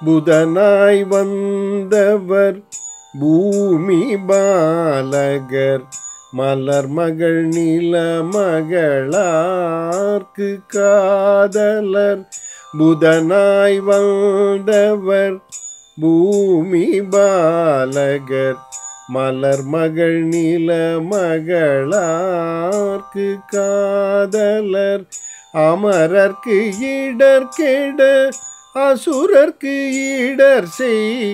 புதனாய் வந்தவர் பூமி பாலகர் மலர் மகள் நில மகளார்க்கு காதலர் புதனாய் வந்தவர் பூமி பாலகர் மலர் மகள் நில மகளார்க்கு காதலர் அமரர்க்கு இடர் கெட அசுரர்க்கு இடர் செய்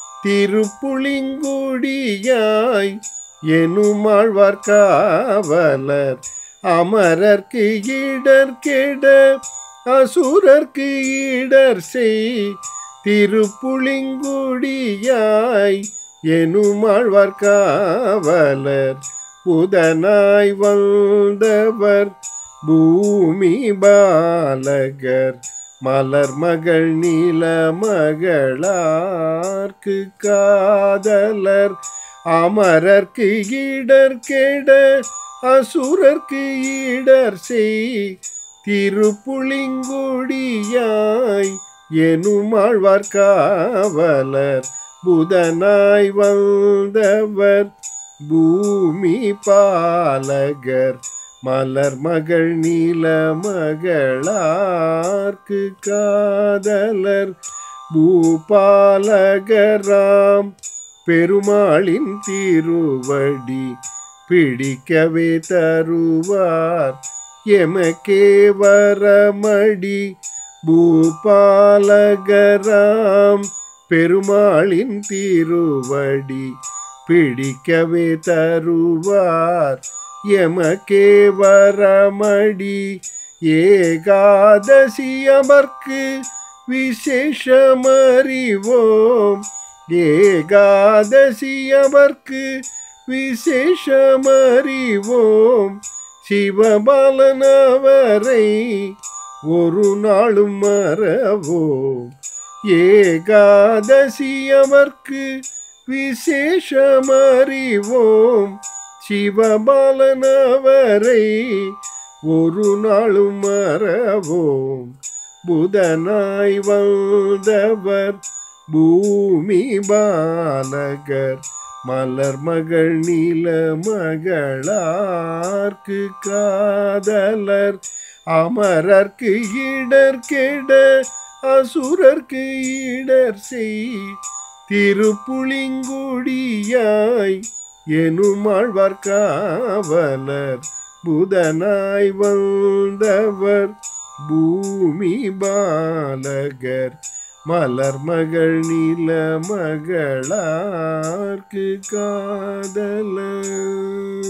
திருப்புளிங்குடியாய் எனுமாழ்வார் காவலர் அமரர்க்கு இடர் கெட அசுரர்க்கு இடர் செய் திருப்புளிங்குடியாய் எனுமாழ்வார் காவலர் புதனாய் வந்தவர் பூமி பாலகர் மலர் மகள் நீல மகளார்க்கு காதலர் அமரர்க்கு இடர் கெட அசுரர்க்கு இடர் செய் திருப்புளிங்குடியாய் எனுமாழ்வார் காவலர் புதனாய் வந்தவர் பூமி பாலகர் மலர் மகள் நீல மகளார்க்கு காதலர் பூபாலகராம் பெருமாளின் திருவடி பிடிக்கவே தருவார் எமக்கே வரமடி பூபாலகராம் பெருமாளின் திருவடி பிடிக்கவே தருவார் எமக்கே வரமடி ஏகாதசி அமர்க்கு விசேஷமறிவோம் ஏகாதசி அமர்க்கு விசேஷமறிவோம் சிவபாலனவரை ஒரு நாளும் மறவோம் ஏகாதசி அமர்க்கு விசேஷமறிவோம் சிவபாலனவரை ஒரு நாளும் மறவோம் புதனாய் வந்தவர் பூமி பாலகர் மலர் மகள் நீல மகளார்க்கு காதலர் அமரர்க்கு இடர் கெட அசுரர்க்கு இடர் செய் திருப்புளிங்குடியாய் எனுமாழ்வார் காவலர் புதனாய் வந்தவர் பூமி பாலகர் மலர் மகள் நில மகளார்க்கு காதலர்